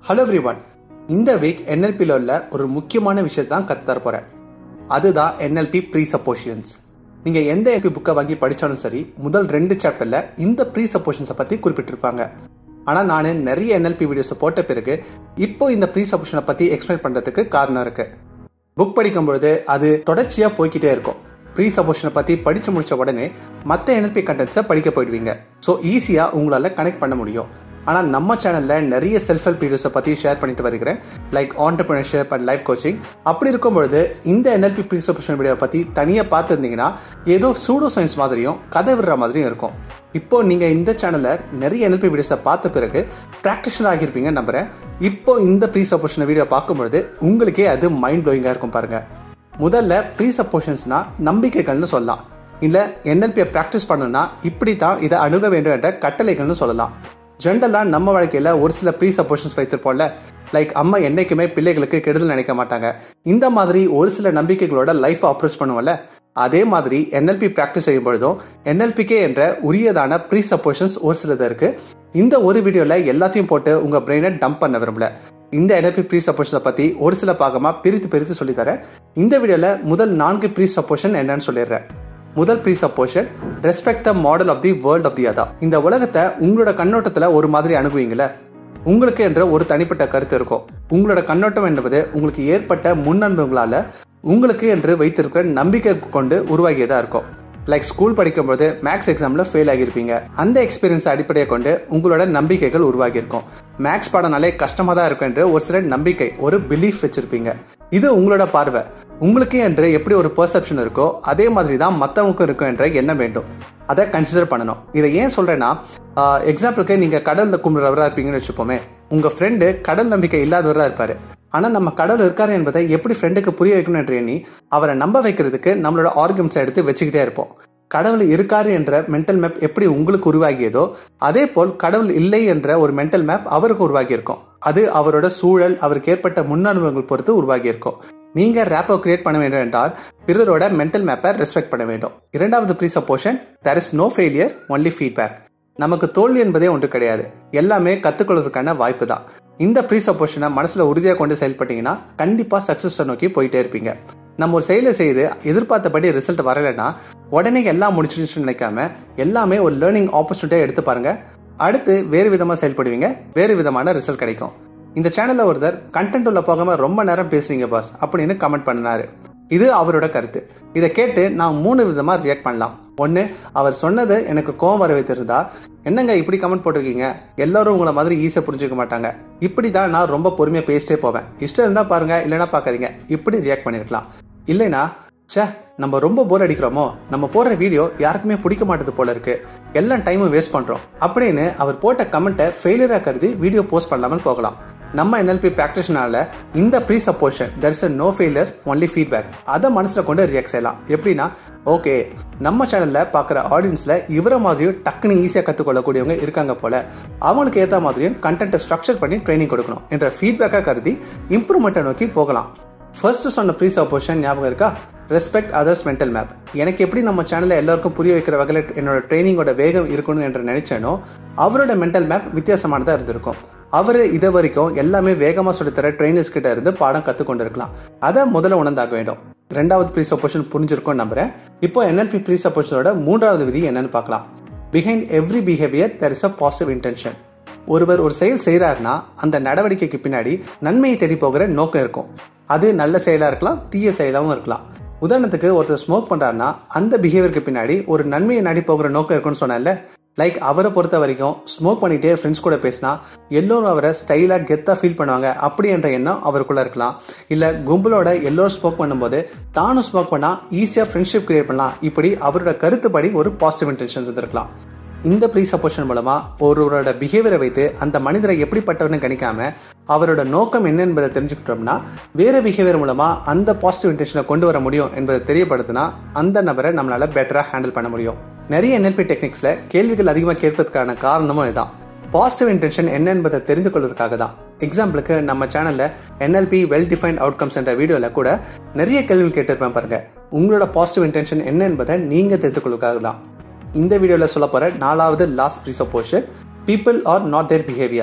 hello everyone இந்த week என்எல்பியில் உள்ள ஒரு முக்கியமான விஷயத்தை தான் கற்றுத்தர போகிறேன் அதுதான் என்எல்பி ப்ரீ சப்போஷன்ஸ் நீங்கள் எந்த எல்பி புக்கை வாங்கி படித்தாலும் சரி முதல் ரெண்டு சாப்டரில் இந்த ப்ரீ சப்போஷன்ஸை பற்றி குறிப்பிட்டிருப்பாங்க ஆனால் நான் நிறைய என்எல்பி வீடியோஸை போட்ட பிறகு இப்போ இந்த ப்ரீ சப்போஷனை பற்றி எக்ஸ்பிளைன் பண்ணுறதுக்கு காரணம் இருக்குது புக் படிக்கும்பொழுது அது தொடர்ச்சியாக போய்கிட்டே இருக்கும் ப்ரீ சப்போஷனை பற்றி படித்து முடிச்ச உடனே மற்ற என்எல்பி கண்டென்ட்ஸை படிக்க போயிடுவீங்க ஸோ ஈஸியாக உங்களால் கனெக்ட் பண்ண முடியும் ஆனால் நம்ம சேனலில் நிறைய செல்ஃப் ஹெல்ப் வீடியோஸை பற்றி ஷேர் பண்ணிட்டு வருகிறேன் like entrepreneurship and life coaching அப்படி இருக்கும்பொழுது இந்த என்எல்பி ப்ரீ சப்போஷன் வீடியோ பற்றி தனியாக பார்த்துருந்தீங்கன்னா ஏதோ சூடோ சயின்ஸ் மாதிரியும் கதை விடுற மாதிரியும் இருக்கும் இப்போ நீங்கள் இந்த சேனலில் நிறைய என்எல்பி வீடியோஸை பார்த்த பிறகு ப்ராக்டிஷனர் ஆகியிருப்பீங்க நம்புறேன் இப்போ இந்த ப்ரீ சப்போஷன் வீடியோ பார்க்கும்பொழுது உங்களுக்கே அது மைண்ட் ப்ளோயிங்காக இருக்கும் பாருங்கள் முதல்ல ப்ரீ சப்போஷன்ஸ்னா நம்பிக்கைகள்னு சொல்லலாம் இல்லை என்எல்பியை ப்ராக்டிஸ் பண்ணணும்னா இப்படி தான் இதை அணுக வேண்டும் என்ற கட்டளைகள்னு சொல்லலாம் ஜென்ரலாக நம்ம வாழ்க்கையில் ஒரு சில ப்ரீ சப்போஷன்ஸ் வைத்திருப்போம்ல லைக் அம்மா என்னைக்குமே பிள்ளைகளுக்கு கெடுதல் நினைக்க மாட்டாங்க இந்த மாதிரி ஒரு சில நம்பிக்கைகளோட லைஃப் அப்ரோச் பண்ணுவோம்ல அதே மாதிரி என்எல்பி ப்ராக்டிஸ் செய்யும் பொழுதும் என்எல்பிகே என்ற உரியதான ப்ரீ சப்போஷன்ஸ் ஒரு சிலது இருக்கு இந்த ஒரு வீடியோல எல்லாத்தையும் போட்டு உங்க பிரெயினை டம்ப் பண்ண விரும்பல இந்த என்எல்பி ப்ரீ சப்போஷனை பத்தி ஒரு சில பாகமா பிரித்து பிரித்து சொல்லித்தரேன் இந்த வீடியோல முதல் நான்கு ப்ரீ சப்போஷன் என்னன்னு சொல்லிடுறேன் முதல் presupposition respect the model of the world of the அதா இந்த உலகத்தை உங்களோட கண்ணோட்டத்துல ஒரு மாதிரி அணுகுவீங்களே உங்களுக்கு என்ற ஒரு தனிப்பட்ட கருத்து இருக்கும் உங்களோட கண்ணோட்டம் என்பது உங்களுக்கு ஏற்பட்ட முன்னன்புகளால உங்களுக்கு என்று வைத்திருக்கிற நம்பிக்கை கொண்டு உருவாகியதா இருக்கும் லைக் ஸ்கூல் படிக்கும்போது மேக்ஸ் எக்ஸாம்ல ஃபெயில் ஆகியிருப்பீங்க அந்த எக்ஸ்பீரியன்ஸ் அடிப்படையை கொண்டு உங்களோட நம்பிக்கைகள் உருவாகி இருக்கும் மேக்ஸ் பாடனாலே கஷ்டமா தான் இருக்கும் என்று ஒரு சில நம்பிக்கை ஒரு பிலீஃப் வச்சிருப்பீங்க இது உங்களோட பார்வை உங்களுக்கு என்று எப்படி ஒரு பெர்செப்ஷன் இருக்கோ அதே மாதிரி தான் மற்றவங்களுக்கும் இருக்கும் என்ற எண்ணம் வேண்டும் அதை கன்சிடர் பண்ணணும் இதை ஏன் சொல்றேன்னா எக்ஸாம்பிளுக்கு நீங்க கடல்ல கும்பிடுறவரா இருப்பீங்கன்னு வச்சுப்போமே உங்க ஃப்ரெண்டு கடல் நம்பிக்கை இல்லாதவரா இருப்பாரு ஆனா நம்ம கடவுள் இருக்காரு என்பதை எப்படி ஃப்ரெண்டுக்கு புரிய வைக்கணும் என்று எண்ணி அவரை நம்ப வைக்கிறதுக்கு நம்மளோட ஆர்குமெண்ட்ஸ் எடுத்து வச்சுக்கிட்டே இருப்போம் கடவுள் இருக்காரு என்ற மென்டல் மேப் எப்படி உங்களுக்கு உருவாகியதோ அதே போல் கடவுள் இல்லை என்ற ஒரு மென்டல் மேப் அவருக்கு உருவாகி இருக்கும் அது அவரோட சூழல் அவருக்கு ஏற்பட்ட முன்னனுபவங்கள் பொறுத்து உருவாகி இருக்கும் நீங்க ரேப்போ கிரியேட் பண்ண வேண்டும் என்றால் பிறரோட மென்டல் மேப்பை ரெஸ்பெக்ட் பண்ண வேண்டும் இரண்டாவது presupposition there is no failure only feedback நமக்கு தோல்வி என்பதே ஒன்று கிடையாது எல்லாமே கத்துக்கொள்வதற்கான வாய்ப்பு தான் இந்த ப்ரீ சப்போஷனை மனசுல உறுதியாக கொண்டு செயல்பட்டீங்கன்னா கண்டிப்பா சக்சஸ் நோக்கி போயிட்டே இருப்பீங்க நம்ம ஒரு செயலை செய்து எதிர்பார்த்தபடி ரிசல்ட் வரலைன்னா உடனே எல்லாம் முடிச்சிருச்சுன்னு நினைக்காம எல்லாமே ஒரு லேர்னிங் ஆப்பர்ச்சுனிட்டியாக எடுத்து பாருங்க அடுத்து வேறு விதமா செயல்படுவீங்க வேறு விதமான ரிசல்ட் கிடைக்கும் இந்த சேனல்ல ஒருத்தர் கண்டென்ட் உள்ள போகாம ரொம்ப நேரம் பேசுறீங்க பாஸ் அப்படின்னு கமெண்ட் பண்ணினாரு இது அவரோட கருத்து இதை கேட்டு நான் மூணு விதமா ரியாக்ட் பண்ணலாம் ஒன்று அவர் சொன்னது எனக்கு கோவம் வர வைத்திருந்தா என்னங்க இப்படி கமெண்ட் போட்டிருக்கீங்க எல்லாரும் உங்களை மாதிரி ஈஸியாக புரிஞ்சுக்க மாட்டாங்க இப்படி தான் நான் ரொம்ப பொறுமையாக பேசிட்டே போவேன் இஷ்டம் இருந்தால் பாருங்க இல்லைன்னா பார்க்காதீங்க இப்படி ரியாக்ட் பண்ணியிருக்கலாம் இல்லைனா சே நம்ம ரொம்ப போர் அடிக்கிறோமோ நம்ம போடுற வீடியோ யாருக்குமே பிடிக்க மாட்டது போல இருக்கு எல்லா டைமும் வேஸ்ட் பண்றோம் அப்படின்னு அவர் போட்ட கமெண்ட்டை ஃபெயிலியரா கருதி வீடியோ போஸ்ட் பண்ணாமல் போகலாம் நம்ம என்எல்பி ப்ராக்டிஷனால இந்த presupposition there is no failure only feedback அதை மனசுல கொண்டு ரியாக்ட் செய்யலாம் எப்படின்னா ஓகே நம்ம சேனல்ல பாக்குற ஆடியன்ஸ்ல இவர மாதிரியும் டக்குன்னு ஈஸியா கத்துக்கொள்ளக்கூடியவங்க இருக்காங்க போல அவங்களுக்கு ஏத்த மாதிரியும் கண்டென்ட்டை ஸ்ட்ரக்சர் பண்ணி ட்ரைனிங் கொடுக்கணும் என்ற ஃபீட்பேக்கா கருதி இம்ப்ரூவ்மெண்ட்டை நோக்கி போகலாம் ஃபர்ஸ்ட் சொன்ன ப்ரீ சப்போஷன் ஞாபகம் இருக்கா ரெஸ்பெக்ட் அதர்ஸ் மென்டல் மேப் எனக்கு எப்படி நம்ம சேனலில் எல்லாருக்கும் புரிய வைக்கிற வகையில் என்னோட ட்ரைனிங்கோட வேகம் இருக்கணும் என்று நினைச்சேனோ அவரோட மென்டல் மேப் வித்தியாசமானதாக இருந்திருக்கும் அவர் இது வரைக்கும் எல்லாமே வேகமாக சொல்லித்தர ட்ரைனர்ஸ் கிட்ட இருந்து பாடம் கற்றுக்கொண்டு இருக்கலாம் அதை முதல்ல உணர்ந்தாக வேண்டும் ரெண்டாவது ப்ரீ சப்போஷன் புரிஞ்சிருக்கும் நம்புறேன் இப்போ என்எல்பி ப்ரீ சப்போஷனோட மூன்றாவது விதி என்னன்னு பார்க்கலாம் behind every behaviour there is a positive intention ஒருவர் ஒரு செயல் செய்கிறாருன்னா அந்த நடவடிக்கைக்கு பின்னாடி நன்மையை தேடி போகிற நோக்கம் இருக்கும் அது நல்ல செயலாக இருக்கலாம் தீய செயலாகவும் இருக்கலாம் உதாரணத்துக்கு ஒருத்தர் ஸ்மோக் பண்ணுறாருன்னா அந்த பிஹேவியருக்கு பின்னாடி ஒரு நன்மையை நாடி போகிற நோக்கம் இருக்குன்னு சொன்னேன்ல லைக் அவரை பொறுத்த வரைக்கும் ஸ்மோக் பண்ணிட்டே ஃப்ரெண்ட்ஸ் கூட பேசினா எல்லோரும் அவரை ஸ்டைலாக கெத்தாக ஃபீல் பண்ணுவாங்க அப்படி என்ற எண்ணம் அவருக்குள்ள இருக்கலாம் இல்லை கும்பலோட எல்லோரும் ஸ்மோக் பண்ணும்போது தானும் ஸ்மோக் பண்ணால் ஈஸியாக ஃப்ரெண்ட்ஷிப் கிரியேட் பண்ணலாம் இப்படி அவரோட கருத்துப்படி ஒரு பாசிட்டிவ் இன்டென்ஷன் இருந்திருக்கலாம் இந்த ப்ரீ சப்போஷன் மூலமா ஒருவரோட பிஹேவியரை வைத்து அந்த மனிதரை எப்படிப்பட்டவர்னு கணிக்காம அவரோட நோக்கம் என்ன என்பதை தெரிஞ்சுக்கிட்டோம்னா வேற பிஹேவியர் மூலமா அந்த பாசிட்டிவ் இன்டென்ஷனை கொண்டு வர முடியும் என்பதை தெரியப்படுத்தினா அந்த நபரை நம்மளால பெட்டரா ஹேண்டில் பண்ண முடியும் நிறைய என்எல்பி டெக்னிக்ஸ்ல கேள்விகள் அதிகமாக கேட்பதற்கான காரணமும் இதுதான் பாசிட்டிவ் இன்டென்ஷன் என்ன என்பதை தெரிந்து கொள்வதற்காக தான் எக்ஸாம்பிளுக்கு நம்ம சேனல்ல என்எல்பி வெல் டிஃபைன்ட் அவுட்கம்ஸ் என்ற வீடியோல கூட நிறைய கேள்விகள் கேட்டிருப்பேன் பாருங்க உங்களோட பாசிட்டிவ் இன்டென்ஷன் என்ன என்பதை நீங்க தெரிந்து கொள்வதற்காக தான் இந்த வீடியோவில் சொல்ல போற நாலாவது last presupposition people are not their behaviour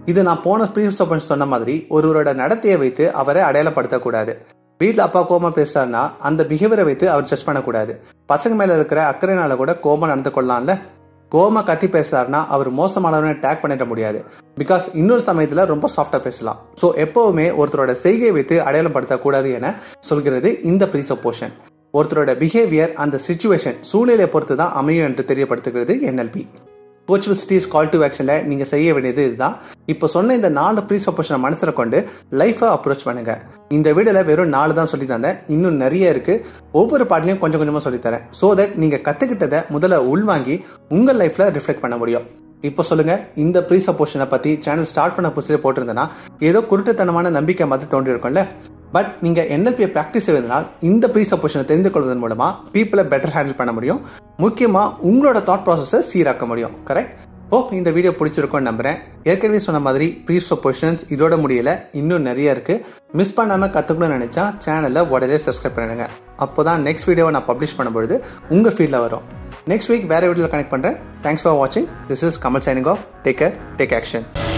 இது நான் போன ப்ரீசப்போஷன் சொன்ன மாதிரி ஒருவரோட நடத்தையை வைத்து அவரை அடையாளப்படுத்தக்கூடாது வீட்டில் அப்பா கோமா பேசுறாருன்னா அந்த பிஹேவியரை வைத்து அவர் ஜட்ஜ் பண்ணக்கூடாது பசங்க மேல இருக்கிற அக்கறைனால கூட கோமா நடந்து கொள்ளலாம்ல கோமா கத்தி பேசுறாருன்னா அவர் மோசமானவரை டேக் பண்ணிட முடியாது பிகாஸ் இன்னொரு சமயத்துல ரொம்ப சாஃப்டா பேசலாம் ஸோ எப்பவுமே ஒருத்தரோட செய்கை வைத்து அடையாளப்படுத்தக்கூடாது என சொல்கிறது இந்த ப்ரீசப்போஷன் ஒருத்தரோட பிஹேவியர் அந்த சுச்சுவேஷன் சூழ்நிலையை பொறுத்து தான் அமையும் என்று தெரியப்படுத்துகிறது என்எல்பி கோச்சுவசிட்டிஸ் கால் டு ஆக்ஷன்ல நீங்க செய்ய வேண்டியது இதுதான் இப்போ சொன்ன இந்த நாலு ப்ரீசப்போஷனை மனசில் கொண்டு லைஃபை அப்ரோச் பண்ணுங்க இந்த வீடியோல வெறும் நாலு தான் சொல்லி தந்தேன் இன்னும் நிறைய இருக்கு ஒவ்வொரு பாட்டிலையும் கொஞ்சம் கொஞ்சமா சொல்லி தரேன் ஸோ தட் நீங்க கத்துக்கிட்டதை முதல்ல உள்வாங்கி உங்க லைஃப்ல ரிஃப்ளெக்ட் பண்ண முடியும் இப்போ சொல்லுங்க இந்த ப்ரீசப்போஷனை பத்தி சேனல் ஸ்டார்ட் பண்ண புதுசிலே போட்டிருந்தேன்னா ஏதோ குருட்டுத்தனமான நம்பிக்கை மாதிரி தோன்றி இருக்கும்ல பட் நீங்க என்எல்பியை ப்ராக்டிஸ் செய்வதனால் இந்த ப்ரீசப்போஷனை தெரிந்து கொள்வதன் மூலமா பீப்புளை பெட்டர் ஹேண்டில் பண்ண முடியும் முக்கியமா உங்களோட தாட் ப்ராசஸை சீராக்க முடியும் கரெக்ட் ஹோப் இந்த வீடியோ பிடிச்சிருக்கும்னு நம்புறேன் ஏற்கனவே சொன்ன மாதிரி ப்ரீசப்போஷன்ஸ் இதோட முடியல இன்னும் நிறைய இருக்கு மிஸ் பண்ணாம கத்துக்கணும்னு நினைச்சா சேனலை உடனே சப்ஸ்கிரைப் பண்ணிடுங்க அப்போதான் நெக்ஸ்ட் வீடியோவை நான் பப்ளிஷ் பண்ணும்பொழுது உங்க ஃபீல்டில் வரும் நெக்ஸ்ட் வீக் வேற வீடியோவில் கனெக்ட் பண்றேன் தேங்க்ஸ் ஃபார் வாட்சிங் this is Kamal signing off take care take action